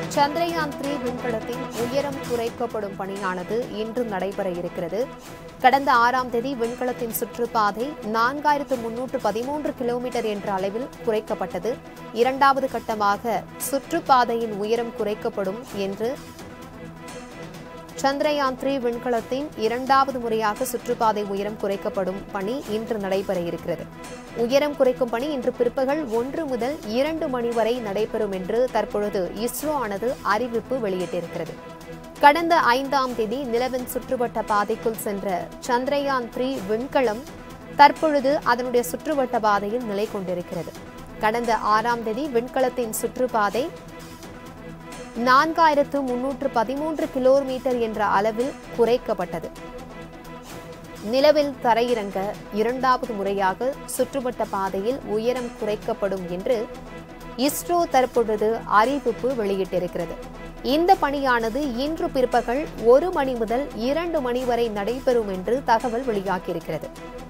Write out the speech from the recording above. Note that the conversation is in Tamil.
சந்திரயான் த்ரீ விண்கலத்தின் உயரம் குறைக்கப்படும் பணியானது இன்று நடைபெற இருக்கிறது கடந்த ஆறாம் தேதி விண்கலத்தின் சுற்றுப்பாதை நான்காயிரத்து முன்னூற்று பதிமூன்று கிலோமீட்டர் என்ற அளவில் குறைக்கப்பட்டது இரண்டாவது கட்டமாக சுற்றுப்பாதையின் உயரம் குறைக்கப்படும் என்று சந்திரயான் த்ரீ விண்கலத்தின் இரண்டாவது முறையாக சுற்றுப்பாதை உயரம் குறைக்கப்படும் பணி இன்று நடைபெற இருக்கிறது உயரம் குறைக்கும் பணி இன்று பிற்பகல் ஒன்று முதல் இரண்டு மணி வரை நடைபெறும் என்று தற்பொழுது இஸ்ரோ ஆனது அறிவிப்பு வெளியிட்டிருக்கிறது கடந்த ஐந்தாம் தேதி நிலவின் சுற்றுவட்ட பாதைக்குள் சென்ற சந்திரயான் த்ரீ விண்கலம் தற்பொழுது அதனுடைய சுற்றுவட்ட பாதையில் நிலை கொண்டிருக்கிறது கடந்த ஆறாம் தேதி விண்கலத்தின் சுற்றுப்பாதை நான்காயிரத்து முன்னூற்று பதிமூன்று கிலோமீட்டர் என்ற அளவில் குறைக்கப்பட்டது நிலவில் தரையிறங்க இரண்டாவது முறையாக சுற்றுவட்ட பாதையில் உயரம் குறைக்கப்படும் என்று இஸ்ரோ தற்பொழுது அறிவிப்பு வெளியிட்டிருக்கிறது இந்த பணியானது இன்று பிற்பகல் ஒரு மணி முதல் இரண்டு மணி வரை நடைபெறும் என்று தகவல் வெளியாகியிருக்கிறது